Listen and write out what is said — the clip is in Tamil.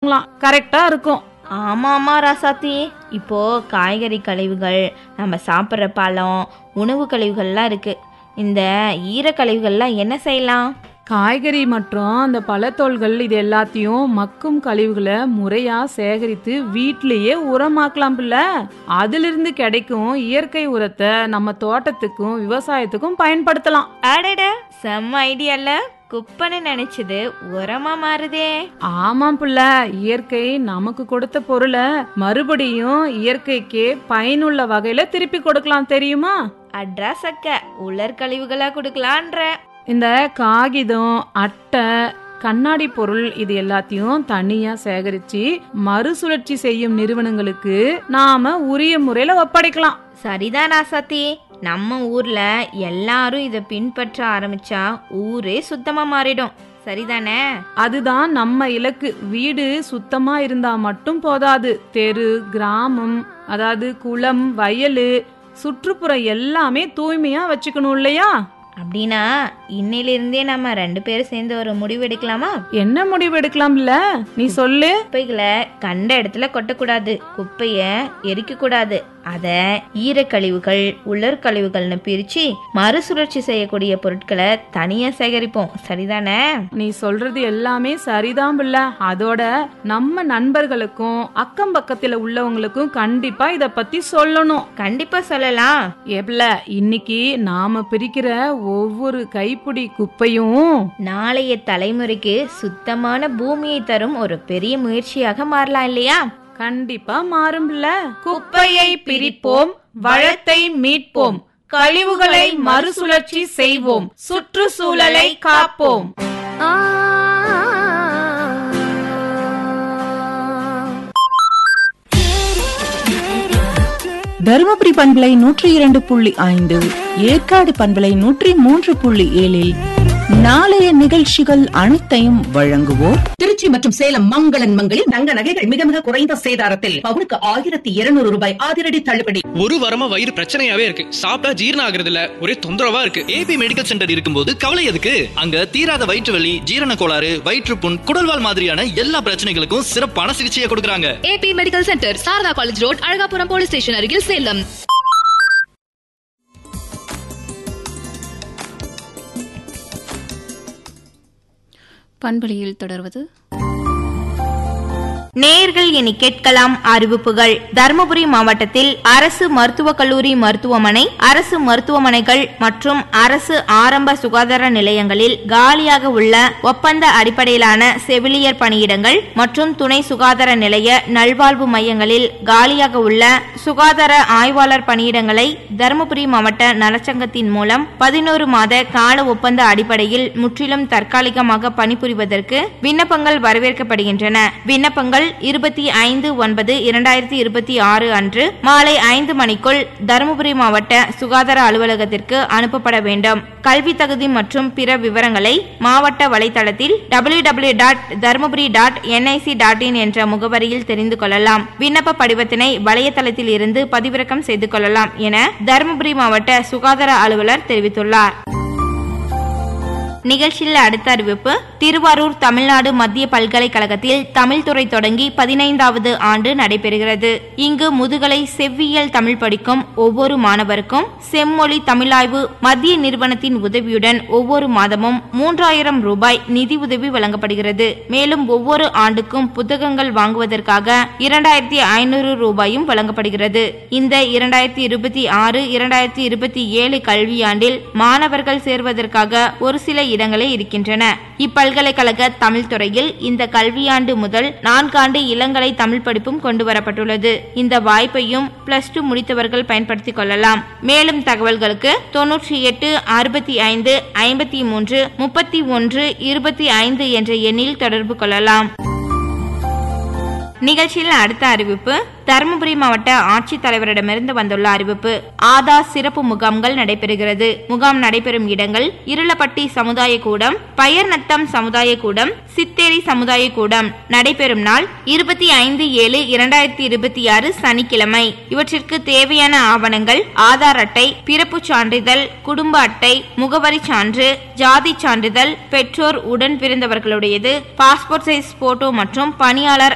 கொடுக்கலாம் கரெக்டா இருக்கும் ஆமா ஆமா ராசாத்தி இப்போ காய்கறி கழிவுகள் நம்ம சாப்பிட்ற பழம் உணவு கழிவுகள்லாம் இருக்கு இந்த ஈரக்கழிவுகள்லாம் என்ன செய்யலாம் காய்கறி மற்றும் அந்த பழத்தோல்கள் இது எல்லாத்தையும் மக்கும் கழிவுகளை முறையா சேகரித்து வீட்டிலேயே உரமாக்கலாம் பிள்ளை அதிலிருந்து கிடைக்கும் இயற்கை உரத்தை நம்ம தோட்டத்துக்கும் விவசாயத்துக்கும் பயன்படுத்தலாம் அடட செம்ம ஐடியால குப்பைன்னு நினைச்சது உரமா மாறுதே ஆமாம் புள்ள இயற்கை நமக்கு கொடுத்த பொருளை மறுபடியும் இயற்கைக்கு பயனுள்ள வகையில திருப்பி கொடுக்கலாம் தெரியுமா அட்ரா சக்க உலர் கழிவுகளா கொடுக்கலான்ற இந்த காகிதம் அட்டை கண்ணாடி பொருள் இது எல்லாத்தையும் தனியா சேகரிச்சு மறுசுழற்சி செய்யும் நிறுவனங்களுக்கு நாம உரிய முறையில ஒப்படைக்கலாம் சரிதான் ராசாத்தி நம்ம ஊர்ல எல்லாரும் இதை பின்பற்ற ஆரம்பிச்சா ஊரே சுத்தமா மாறிடும் சரிதானே அதுதான் நம்ம இலக்கு வீடு சுத்தமா இருந்தா மட்டும் போதாது தெரு கிராமம் அதாவது குளம் வயலு சுற்றுப்புறம் எல்லாமே தூய்மையா வச்சுக்கணும் இல்லையா அப்படின்னா இன்னையிலிருந்தே நம்ம ரெண்டு பேரும் சேர்ந்து ஒரு முடிவு எடுக்கலாமா என்ன முடிவு எடுக்கலாம்ல நீ சொல்லு குப்பைகளை கண்ட இடத்துல கொட்டக்கூடாது குப்பைய எரிக்க கூடாது அத ஈரக்கழிவுகள் உலர் கழிவுகள்னு பிரிச்சு மறுசுழற்சி செய்யக்கூடிய பொருட்களை தனியா சேகரிப்போம் சரிதானே நீ சொல்றது எல்லாமே சரிதான் பிள்ள அதோட நம்ம நண்பர்களுக்கும் அக்கம் பக்கத்துல உள்ளவங்களுக்கும் கண்டிப்பா இத பத்தி சொல்லணும் கண்டிப்பா சொல்லலாம் ஏப்ல இன்னைக்கு நாம பிரிக்கிற ஒவ்வொரு கைப்பிடி குப்பையும் நாளைய தலைமுறைக்கு சுத்தமான பூமியை தரும் ஒரு பெரிய முயற்சியாக மாறலாம் இல்லையா கண்டிப்பா மாறும் பிள்ள குப்பையை பிரிப்போம் வளத்தை மீட்போம் கழிவுகளை மறுசுழற்சி செய்வோம் சுற்றுச்சூழலை காப்போம் தருமபுரி பண்பலை நூற்றி இரண்டு புள்ளி ஐந்து ஏற்காடு பண்பலை நூற்றி மூன்று புள்ளி ஏழில் நாளைய நிகழ்ச்சிகள் அனைத்தையும் வழங்குவோர் திருச்சி மற்றும் சேலம் மங்களன் மங்களில் தங்க நகைகள் மிக மிக குறைந்த சேதாரத்தில் பவுனுக்கு ஆயிரத்தி இருநூறு ரூபாய் அதிரடி தள்ளுபடி ஒரு வாரமா வயிறு பிரச்சனையாவே இருக்கு சாப்பிட்டா ஜீரணம் ஆகுறது இல்ல ஒரே தொந்தரவா இருக்கு ஏபி மெடிக்கல் சென்டர் இருக்கும்போது கவலை எதுக்கு அங்க தீராத வயிற்று வலி ஜீரண கோளாறு வயிற்றுப்புண் குடல்வால் மாதிரியான எல்லா பிரச்சனைகளுக்கும் சிறப்பான சிகிச்சையை கொடுக்கறாங்க AB medical centre Sarada college road Alagapuram police station அருகில் சேலம் பண்பலியில் தொடர்வது நேயர்கள் இனி கேட்கலாம் அறிவிப்புகள் தருமபுரி மாவட்டத்தில் அரசு மருத்துவக் கல்லூரி மருத்துவமனை அரசு மருத்துவமனைகள் மற்றும் அரசு ஆரம்ப சுகாதார நிலையங்களில் காலியாக உள்ள ஒப்பந்த அடிப்படையிலான செவிலியர் பணியிடங்கள் மற்றும் துணை சுகாதார நிலைய நல்வாழ்வு மையங்களில் காலியாக உள்ள சுகாதார ஆய்வாளர் பணியிடங்களை தருமபுரி மாவட்ட நலச்சங்கத்தின் மூலம் பதினோரு மாத கால ஒப்பந்த அடிப்படையில் முற்றிலும் தற்காலிகமாக பணிபுரிவதற்கு விண்ணப்பங்கள் வரவேற்கப்படுகின்றன விண்ணப்பங்கள் இருபத்தி ஐந்து ஒன்பது இரண்டாயிரத்தி இருபத்தி ஆறு அன்று மாலை ஐந்து மணிக்குள் தருமபுரி மாவட்ட சுகாதார அலுவலகத்திற்கு அனுப்பப்பட வேண்டும் கல்வி தகுதி மற்றும் பிற விவரங்களை மாவட்ட வலைதளத்தில் W W dot Dharmapuri dot NIC dot in என்ற முகவரியில் தெரிந்து கொள்ளலாம் விண்ணப்ப படிவத்தினை வலைத்தளத்தில் இருந்து பதிவிறக்கம் செய்து கொள்ளலாம் என தருமபுரி மாவட்ட சுகாதார அலுவலர் தெரிவித்துள்ளார் நிகழ்ச்சியில் அடுத்த அறிவிப்பு திருவாரூர் தமிழ்நாடு மத்திய பல்கலைக்கழகத்தில் தமிழ் துறை தொடங்கி பதினைந்தாவது ஆண்டு நடைபெறுகிறது இங்கு முதுகலை செவ்வியல் தமிழ் படிக்கும் ஒவ்வொரு மாணவருக்கும் செம்மொழி தமிழாய்வு மத்திய நிறுவனத்தின் உதவியுடன் ஒவ்வொரு மாதமும் மூன்றாயிரம் ரூபாய் நிதி உதவி வழங்கப்படுகிறது மேலும் ஒவ்வொரு ஆண்டுக்கும் புத்தகங்கள் வாங்குவதற்காக இரண்டாயிரத்தி ஐநூறு ரூபாயும் வழங்கப்படுகிறது இந்த இரண்டாயிரத்தி இருபத்தி ஆறு இரண்டாயிரத்தி இருபத்தி ஏழு கல்வியாண்டில் மாணவர்கள் சேர்வதற்காக ஒரு சில இடங்களே இருக்கின்றன இப்பல்கலைக்கழக தமிழ் துறையில் இந்த கல்வியாண்டு முதல் நான்காண்டு இளங்கலை தமிழ் படிப்பும் கொண்டு வரப்பட்டுள்ளது இந்த வாய்ப்பையும் பிளஸ் டூ முடித்தவர்கள் பயன்படுத்திக் கொள்ளலாம் மேலும் தகவல்களுக்கு தொன்னூற்றி எட்டு அறுபத்தி ஐந்து ஐம்பத்தி மூன்று முப்பத்தி ஒன்று இருபத்தி ஐந்து என்ற எண்ணில் தொடர்பு கொள்ளலாம் நிகழ்ச்சியில் அடுத்த அறிவிப்பு தருமபுரி மாவட்ட ஆட்சித்தலைவரிடமிருந்து வந்துள்ள அறிவிப்பு ஆதார் சிறப்பு முகாம்கள் நடைபெறுகிறது முகாம் நடைபெறும் இடங்கள் இருளப்பட்டி சமுதாய கூடம் பயர்நத்தம் சமுதாய கூடம் சித்தேரி சமுதாய கூடம் நடைபெறும் நாள் இருபத்தி ஐந்து ஏழு இரண்டாயிரத்தி இருபத்தி ஆறு சனிக்கிழமை இவற்றிற்கு தேவையான ஆவணங்கள் ஆதார் அட்டை பிறப்புச் சான்றிதழ் குடும்ப அட்டை முகவரி சான்று ஜாதி சான்றிதழ் பெற்றோர் உடன் பிறந்தவர்களுடையது பாஸ்போர்ட் சைஸ் போட்டோ மற்றும் பணியாளர்